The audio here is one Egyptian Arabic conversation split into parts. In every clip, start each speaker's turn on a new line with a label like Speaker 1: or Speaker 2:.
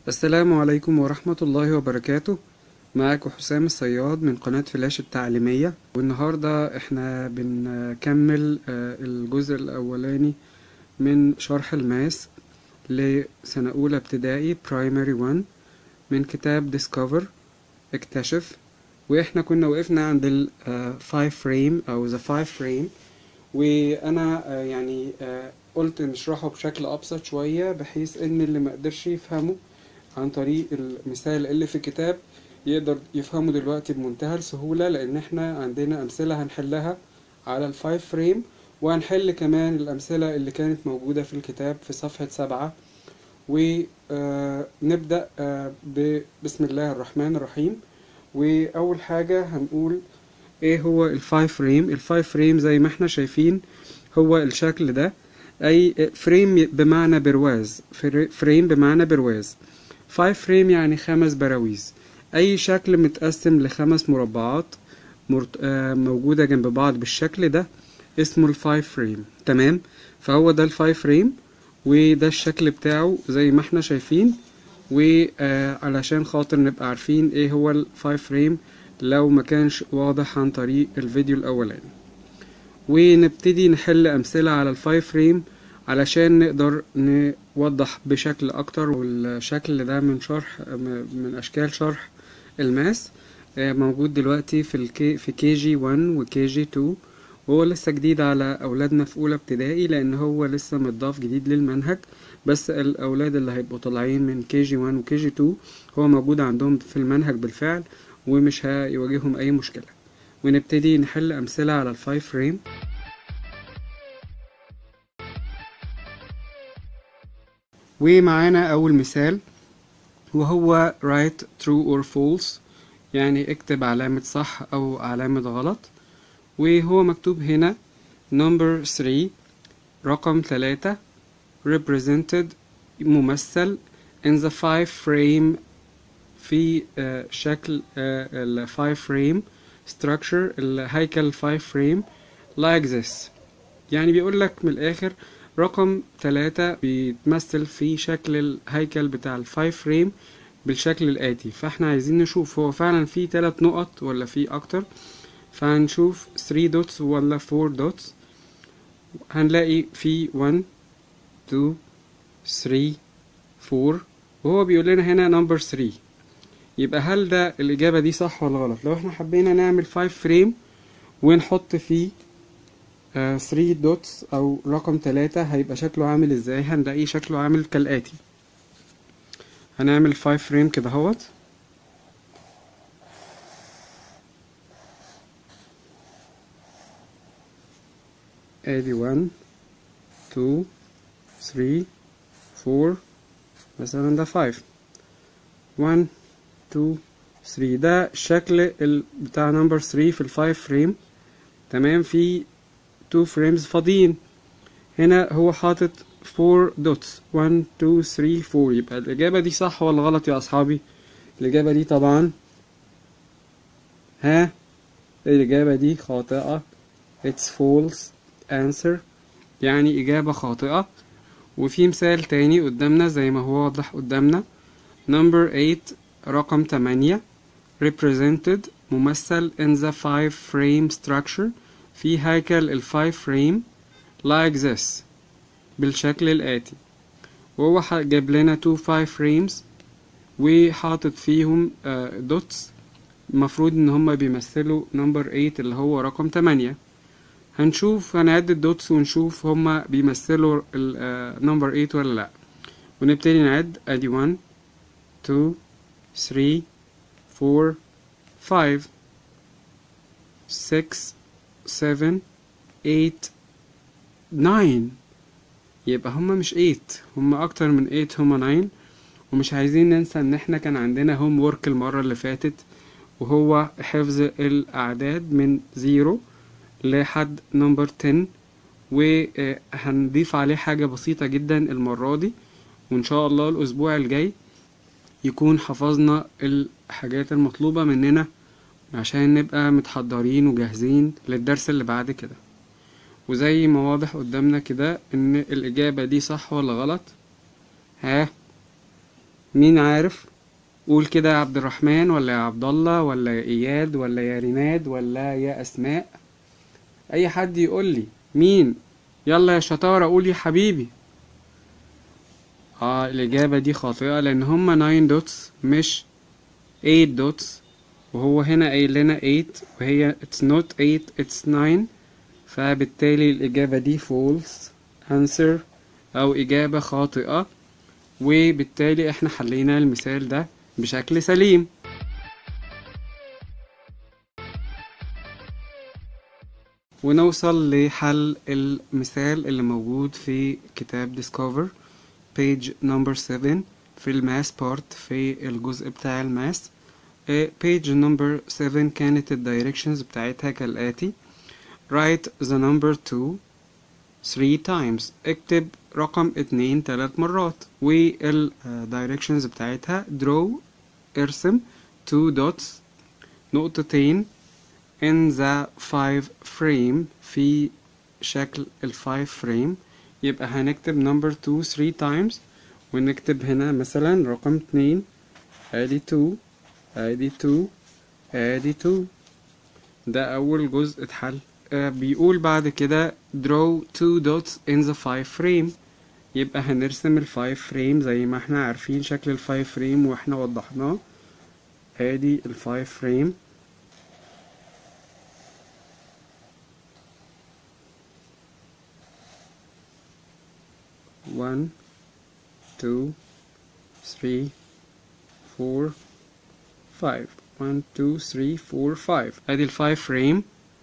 Speaker 1: السلام عليكم ورحمة الله وبركاته معاكم حسام الصياد من قناة فلاش التعليمية والنهاردة احنا بنكمل آه، الجزء الأولاني من شرح الماس لسنة أولى ابتدائي برايمري 1 من كتاب Discover اكتشف واحنا كنا وقفنا عند ال 5 فريم أو the 5 فريم وانا آه، يعني آه، قلت نشرحه بشكل ابسط شوية بحيث ان اللي مقدرش يفهمه عن طريق المثال اللي في الكتاب يقدر يفهمه دلوقتي بمنتهى السهولة لان احنا عندنا امثلة هنحلها على الفايف فريم وهنحل كمان الامثلة اللي كانت موجودة في الكتاب في صفحة سبعة ونبدأ بسم الله الرحمن الرحيم واول حاجة هنقول ايه هو الفايف فريم الفايف فريم زي ما احنا شايفين هو الشكل ده اي فريم بمعنى برواز فر- فريم بمعنى برواز فايف فريم يعني خمس براويز اي شكل متقسم لخمس مربعات مرت... آه، موجودة جنب بعض بالشكل ده اسمه الفايف فريم تمام فهو ده الفايف فريم وده الشكل بتاعه زي ما احنا شايفين وعلشان خاطر نبقى عارفين ايه هو الفايف فريم لو ما كانش واضح عن طريق الفيديو الاولاني ونبتدي نحل امثله على الفايف فريم علشان نقدر نوضح بشكل اكتر والشكل ده من شرح من اشكال شرح الماس آه، موجود دلوقتي في الكي في كي جي 1 وكي جي 2 وهو لسه جديد على اولادنا في اولى ابتدائي لان هو لسه متضاف جديد للمنهج بس الاولاد اللي هيبقوا طالعين من كي جي 1 وكي جي 2 هو موجود عندهم في المنهج بالفعل ومش هيواجههم اي مشكله ونبتدي نحل امثله على الفايف فريم ومعانا أول مثال وهو write true or false يعني اكتب علامة صح أو علامة غلط وهو مكتوب هنا number 3 رقم 3 represented ممثل in the five frame في آه، شكل ال five frame structure الهيكل five frame like this يعني بيقول لك من الآخر رقم ثلاثة بيتمثل في شكل الهيكل بتاع الفايف فريم بالشكل الآتي فاحنا عايزين نشوف هو فعلا في تلات نقط ولا في أكتر فهنشوف 3 دوتس ولا 4 دوتس هنلاقي في 1 2 3 4 وهو بيقول لنا هنا نمبر 3 يبقى هل ده الإجابة دي صح ولا غلط لو احنا حبينا نعمل 5 فريم ونحط فيه 3 دوتس او رقم 3 هيبقى شكله عامل ازاي هنلاقيه شكله عامل كالاتي هنعمل 5 فريم كده اهوت ادي 1 2 3 4 مثلا ده 5 1 2 3 ده الشكل ال- بتاع نمبر 3 في الفايف فريم تمام في 2 فريمز فاضيين هنا هو حاطط 4 دوتس 1 2 3 4 يبقى الإجابة دي صح ولا غلط يا أصحابي الإجابة دي طبعا ها الإجابة دي خاطئة it's false answer يعني إجابة خاطئة وفي مثال تاني قدامنا زي ما هو واضح قدامنا number 8 رقم 8 represented ممثل in the five frame structure في هيكل الفايف فريم like this بالشكل الآتي وهو ح- جاب لنا two five frames وحاطط فيهم دوتس المفروض ان هما بيمثلوا نمبر 8 اللي هو رقم 8 هنشوف هنعد الدوتس ونشوف هما بيمثلوا نمبر 8 ولا لا ونبتدي نعد ادي 1 2 3 4 5 6 7 8 9 يبقى هما مش 8 هما اكتر من 8 هما 9 ومش عايزين ننسى ان احنا كان عندنا هوم وورك المرة اللي فاتت وهو حفظ الاعداد من 0 لحد نمبر 10 وهنضيف عليه حاجة بسيطة جدا المرة دي وان شاء الله الاسبوع الجاي يكون حفظنا الحاجات المطلوبة مننا عشان نبقى متحضرين وجاهزين للدرس اللي بعد كده وزي ما واضح قدامنا كده ان الاجابة دي صح ولا غلط ها مين عارف قول كده يا عبد الرحمن ولا يا عبد الله ولا يا اياد ولا يا ريناد ولا يا اسماء اي حد يقول لي مين يلا يا شطارة قول يا حبيبي اه الاجابة دي خاطئة لان هما 9 دوتس مش 8 دوتس وهو هنا قايل لنا 8 وهي it's not 8 it's 9 فبالتالي الإجابة دي false answer أو إجابة خاطئة وبالتالي احنا حلينا المثال ده بشكل سليم ونوصل لحل المثال اللي موجود في كتاب Discover page number 7 في الماس بارت في الجزء بتاع الماس page number 7 كانت الدايركشنز بتاعتها كالآتي write the number 2 3 times اكتب رقم 2 3 مرات والدايركشنز بتاعتها draw ارسم 2 dots نقطتين in the 5 frame في شكل ال 5 frame يبقى هنكتب number 2 3 times ونكتب هنا مثلا رقم 2 ادي 2 ادي 2 ادي 2 ده اول جزء اتحل آه بيقول بعد كده draw two dots in the five frame يبقى هنرسم ال five frame زي ما احنا عارفين شكل ال five frame واحنا وضحناه ادي ال five frame one two three four five one two three four five ادي ال five frame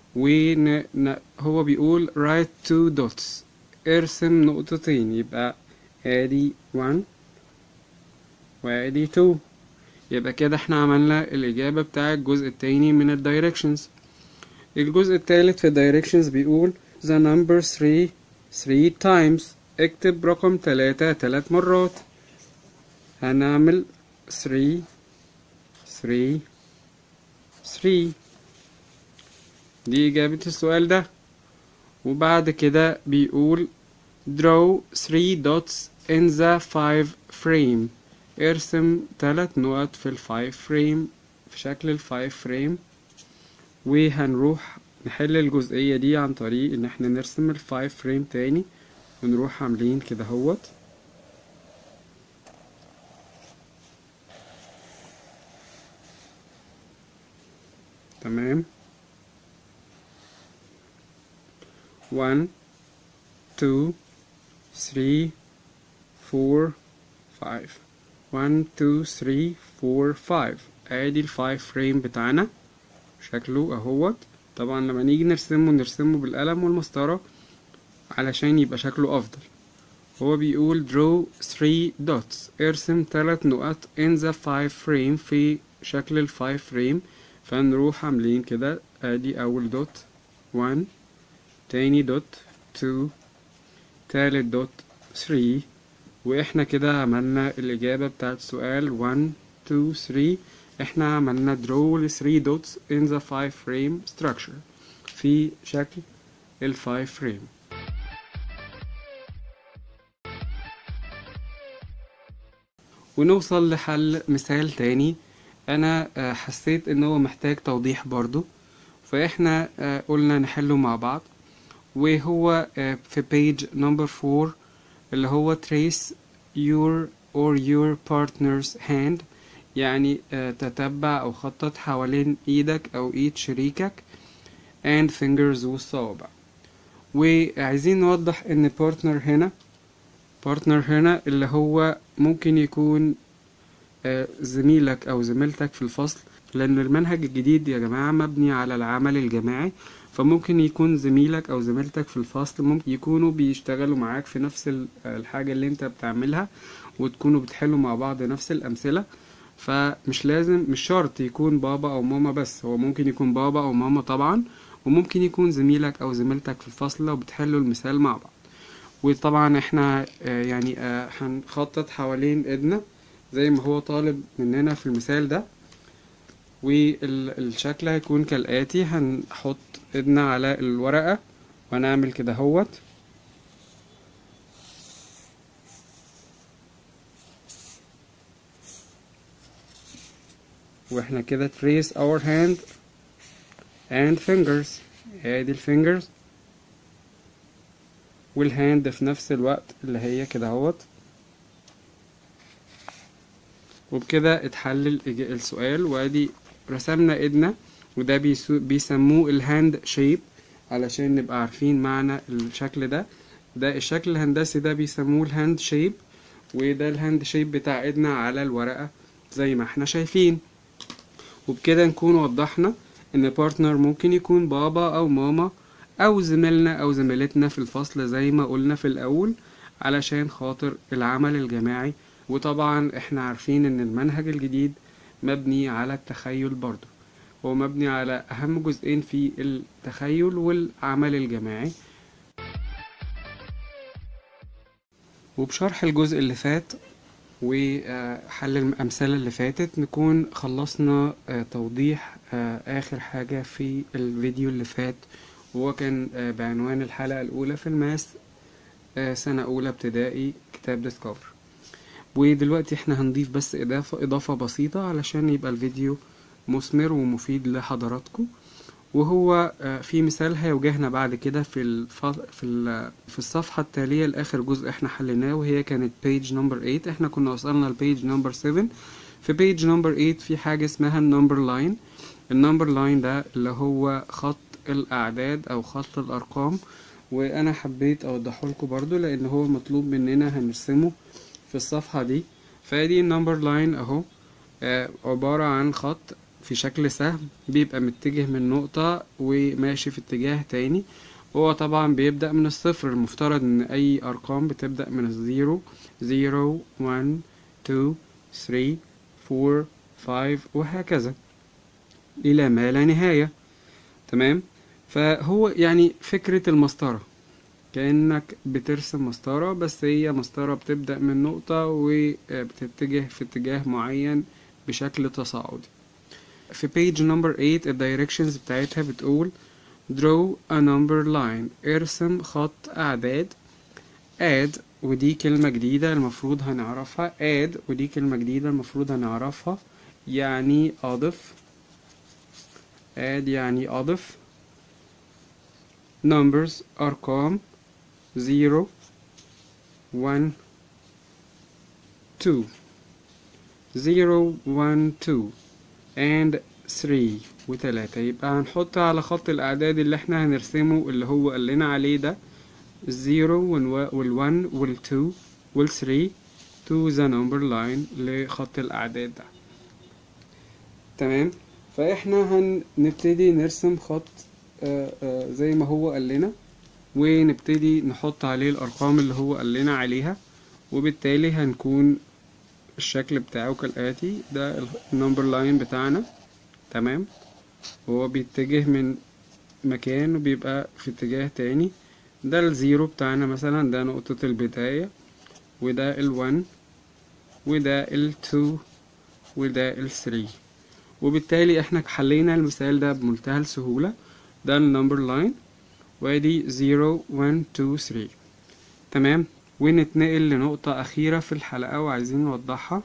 Speaker 1: وهو بيقول write two dots ارسم نقطتين يبقى ادي 1 وادي 2 يبقى كده احنا عملنا الإجابة بتاع الجزء التاني من الدايركشنز الجزء التالت في الدايركشنز بيقول the number 3 3 times اكتب رقم تلاتة تلات مرات هنعمل 3 3 3 دي إجابة السؤال ده وبعد كده بيقول draw 3 dots in the 5 frame ارسم تلات نقط في ال 5 frame في شكل ال 5 frame وهنروح نحل الجزئية دي عن طريق ان احنا نرسم ال 5 frame تاني ونروح عاملين كده هوت تمام one, two, three, four, five. one, two, three, four, five. ادي الفايف فريم بتاعنا شكله اهوت طبعا لما نيجي نرسمه نرسمه بالقلم والمسطرة علشان يبقى شكله افضل هو بيقول draw three dots ارسم تلات نقط in the five frame في شكل الفايف فريم فنروح عاملين كده ادي اول دوت one تاني دوت تو تالت دوت ثري واحنا كده عملنا الإجابة بتاعت سؤال 1 2 3 احنا عملنا draw ل 3 dots in the 5 frame structure في شكل ال 5 frame ونوصل لحل مثال تاني انا حسيت ان هو محتاج توضيح برضو فاحنا قلنا نحله مع بعض وهو في page number 4 اللي هو trace your or your partner's hand يعني تتبع أو خطط حوالين إيدك أو إيد شريكك and fingers والصوابع وعايزين نوضح إن partner هنا partner هنا اللي هو ممكن يكون زميلك أو زميلتك في الفصل لأن المنهج الجديد يا جماعة مبني على العمل الجماعي فممكن يكون زميلك او زميلتك في الفصل ممكن يكونوا بيشتغلوا معاك في نفس الحاجة اللي انت بتعملها وتكونوا بتحلوا مع بعض نفس الامثلة فمش لازم مش شرط يكون بابا او ماما بس هو ممكن يكون بابا او ماما طبعا وممكن يكون زميلك او زميلتك في الفصل لو بتحلوا المثال مع بعض وطبعا احنا يعني هنخطط حوالين ايدنا زي ما هو طالب مننا في المثال ده والشكل هيكون كالآتي هنحط ايدنا على الورقة وهنعمل كده هوت واحنا كده trace our hand and fingers ادي الفينجرز والهاند في نفس الوقت اللي هي كده اهوت وبكده اتحل الإج- السؤال وادي رسمنا ايدنا وده بيسو- بيسموه الهاند شيب علشان نبقى عارفين معنى الشكل ده ده الشكل الهندسي ده بيسموه الهاند شيب وده الهاند شيب بتاع ايدنا على الورقة زي ما احنا شايفين وبكده نكون وضحنا ان بارتنر ممكن يكون بابا او ماما او زميلنا او زميلتنا في الفصل زي ما قلنا في الاول علشان خاطر العمل الجماعي وطبعا احنا عارفين ان المنهج الجديد مبني على التخيل برضه هو مبني على اهم جزئين في التخيل والعمل الجماعي وبشرح الجزء اللي فات وحل الأمثلة اللي فاتت نكون خلصنا آه، توضيح آه، آخر حاجة في الفيديو اللي فات وهو كان آه، بعنوان الحلقة الأولى في الماس آه، سنة أولى ابتدائي كتاب ديسكفر ودلوقتي احنا هنضيف بس إضافة إضافة بسيطة علشان يبقى الفيديو مثمر ومفيد لحضراتكم وهو آه، في مثال هيواجهنا بعد كده في الف... في ال... في الصفحة التالية لآخر جزء احنا حليناه وهي كانت page number 8 احنا كنا وصلنا لبيج نمبر 7 في page number 8 في حاجة اسمها النمبر لاين النمبر لاين ده اللي هو خط الأعداد أو خط الأرقام وأنا حبيت أوضحه لكم برضو لأن هو مطلوب مننا هنرسمه في الصفحة دي فادي النمبر لاين أهو آه، عبارة عن خط في شكل سهم بيبقى متجه من نقطة وماشي في اتجاه تاني هو طبعا بيبدأ من الصفر المفترض ان اي ارقام بتبدأ من الزيرو زيرو وان تو ثري فور فايف وهكذا الى ما لا نهاية تمام فهو يعني فكرة المسطرة كأنك بترسم مسطرة بس هي مسطرة بتبدأ من نقطة وبتتجه في اتجاه معين بشكل تصاعدي في page number 8 الدايركشنز بتاعتها بتقول draw a number line ارسم خط أعداد add ودي كلمة جديدة المفروض هنعرفها add ودي كلمة جديدة المفروض هنعرفها يعني أضف add يعني أضف numbers أرقام 0 1 2 0 1 2 and 3 و3 يبقى هنحط على خط الأعداد اللي احنا هنرسمه اللي هو قال لنا عليه ده الزيرو والون والتو والثري to the number line لخط الأعداد ده تمام فاحنا هنبتدي نرسم خط آه، آه، زي ما هو قال لنا ونبتدي نحط عليه الأرقام اللي هو قال لنا عليها وبالتالي هنكون الشكل بتاعه كالآتي ده النمبر لاين بتاعنا تمام هو بيتجه من مكان وبيبقى في اتجاه تاني ده الزيرو بتاعنا مثلا ده نقطة البداية وده الون وده التو وده الثري وبالتالي احنا حلينا المثال ده بمنتهى السهولة ده النمبر لاين وادي زيرو ون تو ثري تمام ونتنقل لنقطة أخيرة في الحلقة وعايزين نوضحها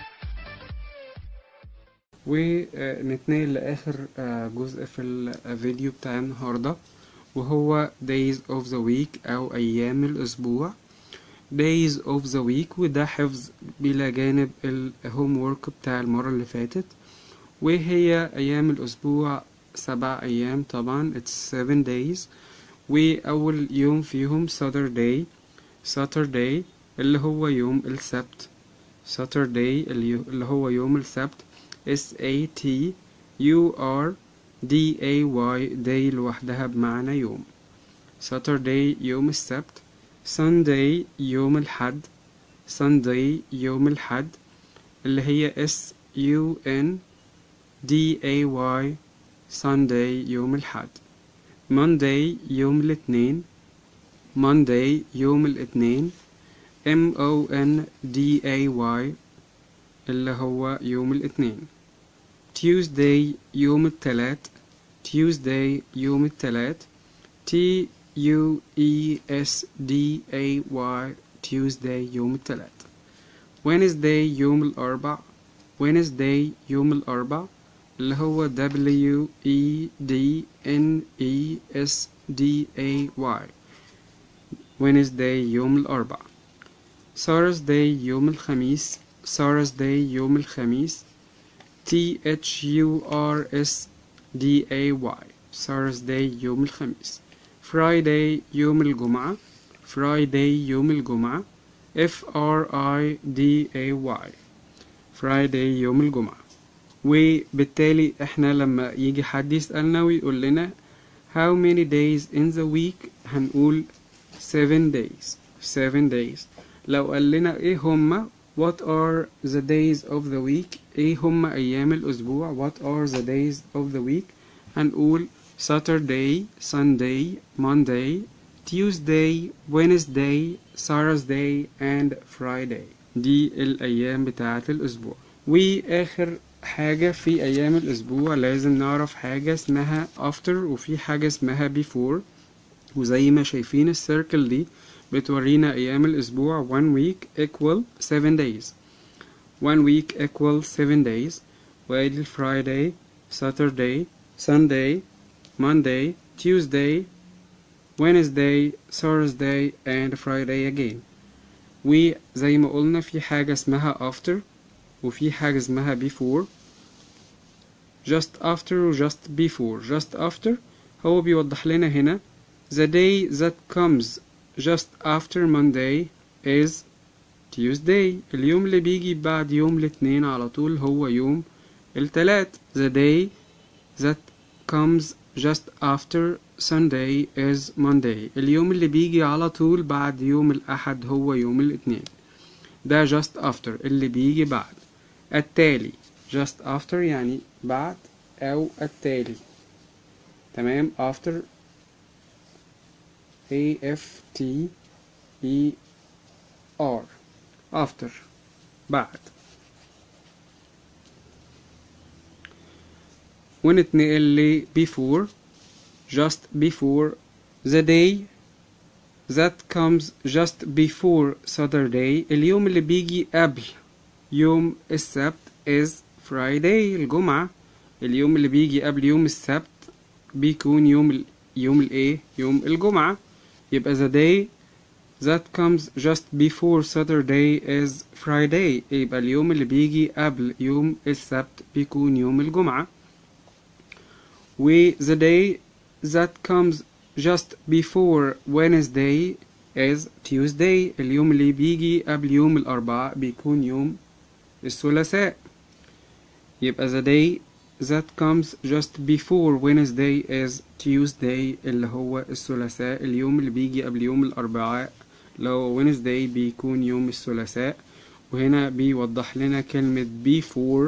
Speaker 1: ونتنقل لآخر آه، جزء في الفيديو بتاع النهاردة وهو days of the week أو أيام الأسبوع days of the week وده حفظ بلا جانب الهوم وورك بتاع المرة اللي فاتت وهي أيام الأسبوع سبع أيام طبعا it's seven days وأول يوم فيهم Saturday Saturday اللي هو يوم السبت Saturday اللي اللي هو يوم السبت S A T U R D A Y day لوحدها بمعنى يوم Saturday يوم السبت Sunday يوم الحد Sunday يوم الحد اللي هي S U N D A Y Sunday يوم الحد Monday يوم الاثنين Monday يوم الاثنين M O N D A Y اللي هو يوم الاثنين Tuesday يوم التلات Tuesday يوم التلات T U E S D A Y Tuesday يوم التلات Wednesday يوم الأربع Wednesday يوم الأربع اللي هو W E D N E S D A Y Wednesday يوم الأربع Thursday يوم الخميس Thursday يوم الخميس T H U R S D A Y Thursday يوم الخميس Friday يوم الجمعة Friday يوم الجمعة F R I D A Y Friday يوم الجمعة وبالتالي احنا لما يجي حد يسألنا ويقول لنا how many days in the week هنقول seven days seven days لو قال لنا ايه هما what are the days of the week ايه هما ايام الاسبوع what are the days of the week هنقول Saturday Sunday Monday Tuesday Wednesday Thursday and Friday دي الايام بتاعة الاسبوع واخر حاجة في أيام الأسبوع لازم نعرف حاجة اسمها after وفي حاجة اسمها before وزي ما شايفين السيركل دي بتورينا أيام الأسبوع one week equal seven days one week equal seven days وادي ال Friday Saturday Sunday Monday Tuesday Wednesday Thursday and Friday again وزي ما قلنا في حاجة اسمها after وفي حاجة اسمها before just after و just before just after هو بيوضح لنا هنا the day that comes just after Monday is Tuesday اليوم اللي بيجي بعد يوم الاثنين على طول هو يوم التلات the day that comes just after Sunday is Monday اليوم اللي بيجي على طول بعد يوم الأحد هو يوم الاثنين ده just after اللي بيجي بعد التالي just after يعني بعد أو التالي تمام after A F T E R after بعد ونتنقل ل before just before the day that comes just before Saturday اليوم اللي بيجي قبل يوم السبت is Friday الجمعة اليوم اللي بيجي قبل يوم السبت بيكون يوم ال... يوم الايه يوم الجمعة يبقى the day that comes just before Saturday is Friday يبقى اليوم اللي بيجي قبل يوم السبت بيكون يوم الجمعة و the day that comes just before Wednesday is Tuesday اليوم اللي بيجي قبل يوم الأربعاء بيكون يوم الثلاثاء يبقى the day that comes just before Wednesday is Tuesday اللي هو الثلاثاء اليوم اللي بيجي قبل يوم الأربعاء اللي هو Wednesday بيكون يوم الثلاثاء وهنا بيوضح لنا كلمة before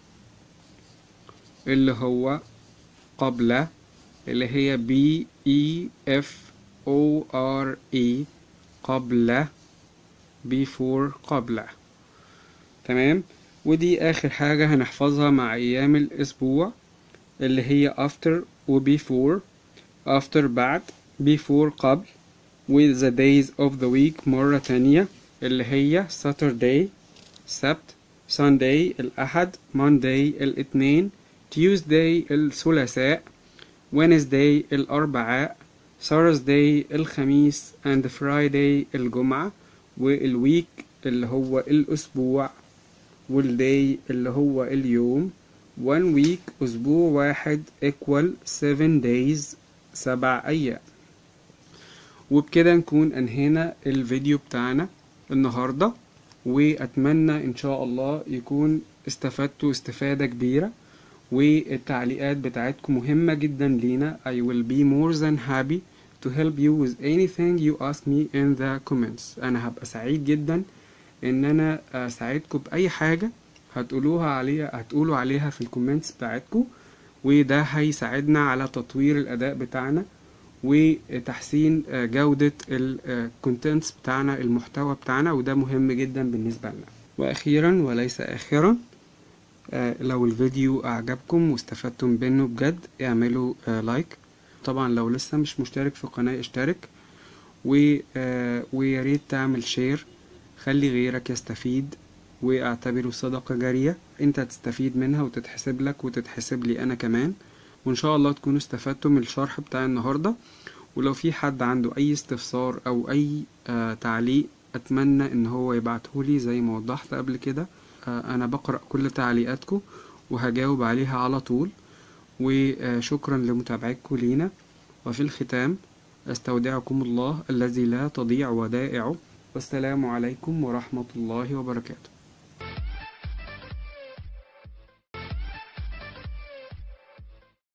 Speaker 1: اللي هو قبل اللي هي B E F O R E قبل before قبل تمام ودي آخر حاجة هنحفظها مع أيام الأسبوع اللي هي after و before after بعد before قبل with the days of the week مرة تانية اللي هي Saturday سبت Sunday الأحد Monday الاثنين Tuesday الثلاثاء Wednesday الأربعاء Thursday الخميس and Friday الجمعة والويك اللي هو الأسبوع والداي اللي هو اليوم one week أسبوع واحد equal seven days سبع أيام وبكده نكون أنهينا الفيديو بتاعنا النهاردة وأتمنى إن شاء الله يكون استفدتوا استفادة كبيرة والتعليقات بتاعتكم مهمة جدا لينا I will be more than happy to help you with anything you ask me in the comments أنا هبقى سعيد جدا إن أنا أساعدكم بأي حاجة هتقولوها عليها هتقولوا عليها في الكومنتس بتاعتكم وده هيساعدنا على تطوير الأداء بتاعنا وتحسين جودة الكونتنتس بتاعنا المحتوى بتاعنا وده مهم جدا بالنسبة لنا وأخيرا وليس آخرا لو الفيديو أعجبكم واستفدتم منه بجد اعملوا لايك طبعا لو لسه مش مشترك في القناة اشترك وياريت تعمل شير خلي غيرك يستفيد واعتبره صدقة جارية انت هتستفيد منها وتتحسب لك وتتحسب لي انا كمان وان شاء الله تكونوا استفدتوا من الشرح بتاع النهاردة ولو في حد عنده اي استفسار او اي آه تعليق اتمنى ان هو يبعتهولي زي ما وضحت قبل كده آه انا بقرأ كل تعليقاتكم وهجاوب عليها على طول وشكرا لمتابعتكم لينا وفي الختام استودعكم الله الذي لا تضيع ودائعه والسلام عليكم ورحمة الله وبركاته